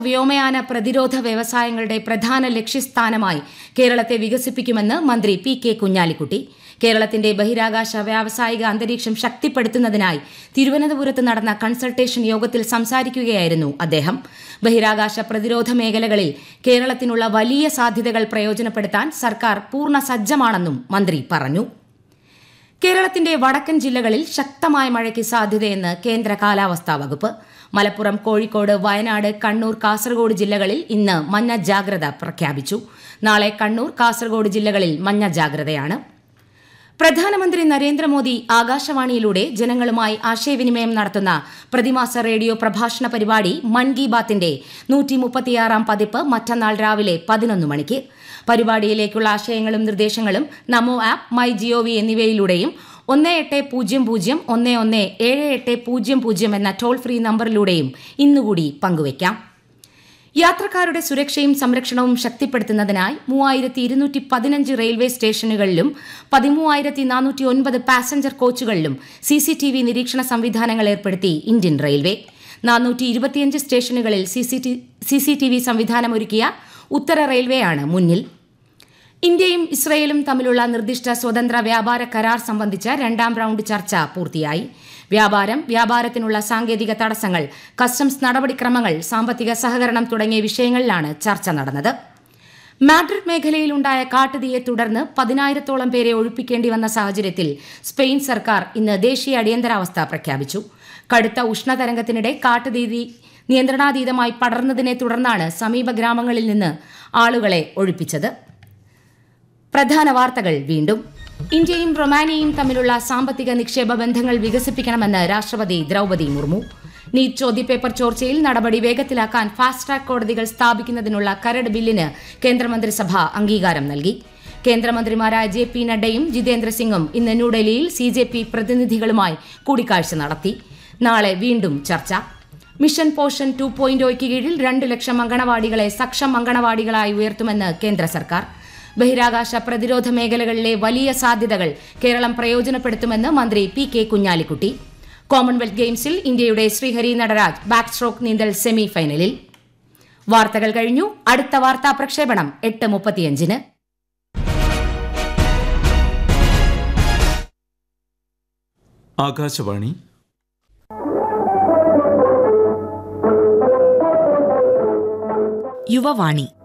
വ്യോമയാന പ്രതിരോധ വ്യവസായങ്ങളുടെ പ്രധാന ലക്ഷ്യസ്ഥാനമായി കേരളത്തെ വികസിപ്പിക്കുമെന്ന് മന്ത്രി പി കെ കുഞ്ഞാലിക്കുട്ടി കേരളത്തിന്റെ ബഹിരാകാശ വ്യാവസായിക അന്തരീക്ഷം ശക്തിപ്പെടുത്തുന്നതിനായി തിരുവനന്തപുരത്ത് നടന്ന കൺസൾട്ടേഷൻ യോഗത്തിൽ സംസാരിക്കുകയായിരുന്നു അദ്ദേഹം ബഹിരാകാശ പ്രതിരോധ മേഖലകളിൽ കേരളത്തിനുള്ള വലിയ സാധ്യതകൾ പ്രയോജനപ്പെടുത്താൻ സർക്കാർ പൂർണ്ണ സജ്ജമാണെന്നും മന്ത്രി പറഞ്ഞു കേരളത്തിന്റെ വടക്കൻ ജില്ലകളിൽ ശക്തമായ മഴയ്ക്ക് സാധ്യതയെന്ന് കേന്ദ്ര കാലാവസ്ഥാ വകുപ്പ് മലപ്പുറം കോഴിക്കോട് വയനാട് കണ്ണൂർ കാസർഗോഡ് ജില്ലകളിൽ ഇന്ന് മഞ്ഞ ജാഗ്രത പ്രഖ്യാപിച്ചു നാളെ കണ്ണൂർ കാസർഗോഡ് ജില്ലകളിൽ മഞ്ഞ ജാഗ്രതയാണ് പ്രധാനമന്ത്രി നരേന്ദ്രമോദി ആകാശവാണിയിലൂടെ ജനങ്ങളുമായി ആശയവിനിമയം നടത്തുന്ന പ്രതിമാസ റേഡിയോ പ്രഭാഷണ പരിപാടി മൻ കി ബാത്തിന്റെ നൂറ്റി മുപ്പത്തിയാറാം പതിപ്പ് മറ്റന്നാൾ രാവിലെ പതിനൊന്ന് മണിക്ക് പരിപാടിയിലേക്കുള്ള ആശയങ്ങളും നിർദ്ദേശങ്ങളും നമോ ആപ്പ് മൈ ജിഒവി എന്നിവയിലൂടെയും ഒന്ന് എട്ട് പൂജ്യം പൂജ്യം ഒന്ന് ഒന്ന് ഏഴ് എട്ട് പൂജ്യം പൂജ്യം എന്ന ടോൾ ഫ്രീ നമ്പറിലൂടെയും ഇന്നുകൂടി പങ്കുവയ്ക്കാം യാത്രക്കാരുടെ സുരക്ഷയും സംരക്ഷണവും ശക്തിപ്പെടുത്തുന്നതിനായി മൂവായിരത്തി ഇരുന്നൂറ്റി പതിനഞ്ച് റെയിൽവേ സ്റ്റേഷനുകളിലും പതിമൂവായിരത്തി നാനൂറ്റി ഒൻപത് പാസഞ്ചർ കോച്ചുകളിലും സി സി ടി വി നിരീക്ഷണ സംവിധാനങ്ങൾ ഏർപ്പെടുത്തി ഇന്ത്യൻ റെയിൽവേ നാനൂറ്റി ഇരുപത്തിയഞ്ച് സ്റ്റേഷനുകളിൽ സി സി ടി വി സംവിധാനമൊരുക്കിയ ഉത്തര റെയിൽവേയാണ് മുന്നിൽ ഇന്ത്യയും ഇസ്രയേലും തമ്മിലുള്ള നിർദ്ദിഷ്ട സ്വതന്ത്ര വ്യാപാര കരാർ സംബന്ധിച്ച രണ്ടാം റൌണ്ട് ചർച്ച പൂർത്തിയായി വ്യാപാരം വ്യാപാരത്തിനുള്ള സാങ്കേതിക തടസ്സങ്ങൾ കസ്റ്റംസ് നടപടിക്രമങ്ങൾ സാമ്പത്തിക സഹകരണം തുടങ്ങിയ വിഷയങ്ങളിലാണ് ചർച്ച നടന്നത് മാഡ്രിഡ് മേഖലയിലുണ്ടായ കാട്ടുതീയെ തുടർന്ന് പതിനായിരത്തോളം പേരെ ഒഴിപ്പിക്കേണ്ടി വന്ന സാഹചര്യത്തിൽ സ്പെയിൻ സർക്കാർ ഇന്ന് ദേശീയ അടിയന്തരാവസ്ഥ പ്രഖ്യാപിച്ചു കടുത്ത ഉഷ്ണതരംഗത്തിനിടെ കാട്ടുതീ നിയന്ത്രണാതീതമായി പടർന്നതിനെ തുടർന്നാണ് സമീപ ഗ്രാമങ്ങളിൽ നിന്ന് ആളുകളെ ഒഴിപ്പിച്ചത് പ്രധാന വാർത്തകൾ വീണ്ടും ഇന്ത്യയും റൊമാനിയയും തമ്മിലുള്ള സാമ്പത്തിക നിക്ഷേപ ബന്ധങ്ങൾ വികസിപ്പിക്കണമെന്ന് രാഷ്ട്രപതി ദ്രൗപദി മുർമു നീറ്റ് ചോദ്യപേപ്പർ ചോർച്ചയിൽ നടപടി വേഗത്തിലാക്കാൻ ഫാസ്റ്റ് ട്രാക്ക് കോടതികൾ സ്ഥാപിക്കുന്നതിനുള്ള കരട് ബില്ലിന് കേന്ദ്രമന്ത്രിസഭ അംഗീകാരം നൽകി കേന്ദ്രമന്ത്രിമാരായ ജെ പി നഡ്ഡയും ജിതേന്ദ്ര സിംഗും ഇന്ന് ന്യൂഡൽഹിയിൽ സി ജെ പി പ്രതിനിധികളുമായി കൂടിക്കാഴ്ച നടത്തി നാളെ വീണ്ടും ചർച്ച മിഷൻ പോഷൻ ടു പോയിന്റ് ഒയ്ക്ക് കീഴിൽ രണ്ട് ലക്ഷം അങ്കണവാടികളെ സക്ഷം അങ്കണവാടികളായി ഉയർത്തുമെന്ന് കേന്ദ്ര സർക്കാർ ബഹിരാകാശ പ്രതിരോധ മേഖലകളിലെ വലിയ സാധ്യതകൾ കേരളം പ്രയോജനപ്പെടുത്തുമെന്ന് മന്ത്രി പി കെ കുഞ്ഞാലിക്കുട്ടി കോമൺവെൽത്ത് ഗെയിംസിൽ ഇന്ത്യയുടെ ശ്രീഹരി നടരാജ് ബാക്ക് സ്ട്രോക്ക് നീന്തൽ സെമി ഫൈനലിൽ വാർത്തകൾ കഴിഞ്ഞു അടുത്ത വാർത്താ പ്രക്ഷേപണം എട്ട് മുപ്പത്തിയഞ്ചിന് ആകാശവാണി യുവവാണി